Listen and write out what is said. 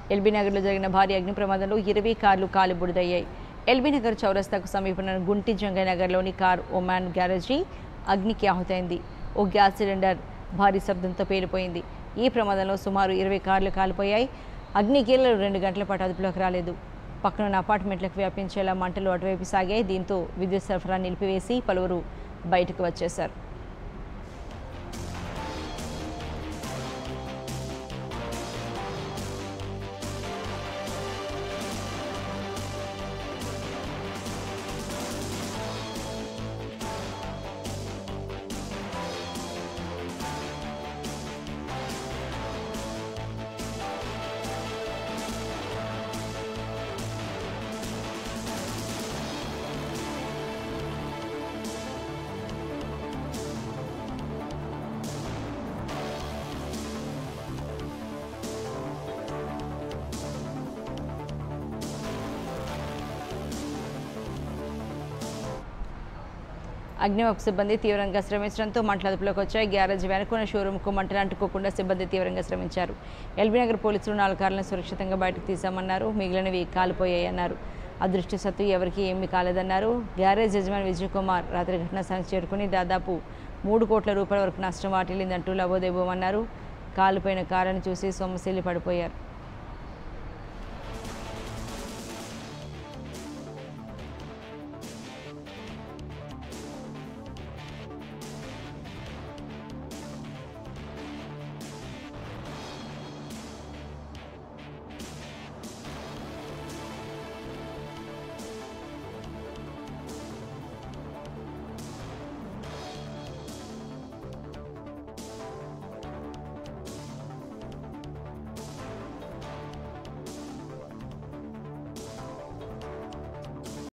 LB నగర్లో జరిగిన భారీ అగ్ని ప్రమాదంలో ఇరవై కార్లు కాలిబుడిదయ్యాయి ఎల్బీ నగర్ చౌరస్తాకు సమీపంలో గుంటి జంగయ్య నగర్లోని కార్ ఒమాన్ గ్యారేజీ అగ్నికి ఆహుతైంది ఓ గ్యాస్ సిలిండర్ భారీ శబ్దంతో పేలిపోయింది ఈ ప్రమాదంలో సుమారు ఇరవై కార్లు కాలిపోయాయి అగ్ని గీలలు రెండు గంటల పాటు అదుపులోకి రాలేదు పక్కనున్న అపార్ట్మెంట్లకు వ్యాపించేలా మంటలు అటువైపు సాగాయి దీంతో విద్యుత్ సరఫరా నిలిపివేసి పలువురు బయటకు వచ్చేశారు అగ్నిమాపక సిబ్బంది తీవ్రంగా శ్రమించడంతో మంటలు అదుపులోకి వచ్చాయి గ్యారేజ్ వెనుకున్న షోరూంకు మంటలు అంటుకోకుండా సిబ్బంది తీవ్రంగా శ్రమించారు ఎల్బీనగర్ పోలీసులు నాలుగు కార్లను సురక్షితంగా బయటకు తీశామన్నారు మిగిలినవి కాలిపోయాయన్నారు అదృష్టసత్తు ఎవరికీ ఏమీ కాలేదన్నారు గ్యారేజ్ యజమాని విజయ్ కుమార్ రాత్రి ఘటనా స్థలానికి చేరుకుని దాదాపు మూడు కోట్ల రూపాయల వరకు నష్టం వాటిల్లిందంటూ లబోదేబోమన్నారు కాలిపోయిన కారును చూసి సొమ్మసిల్లి పడిపోయారు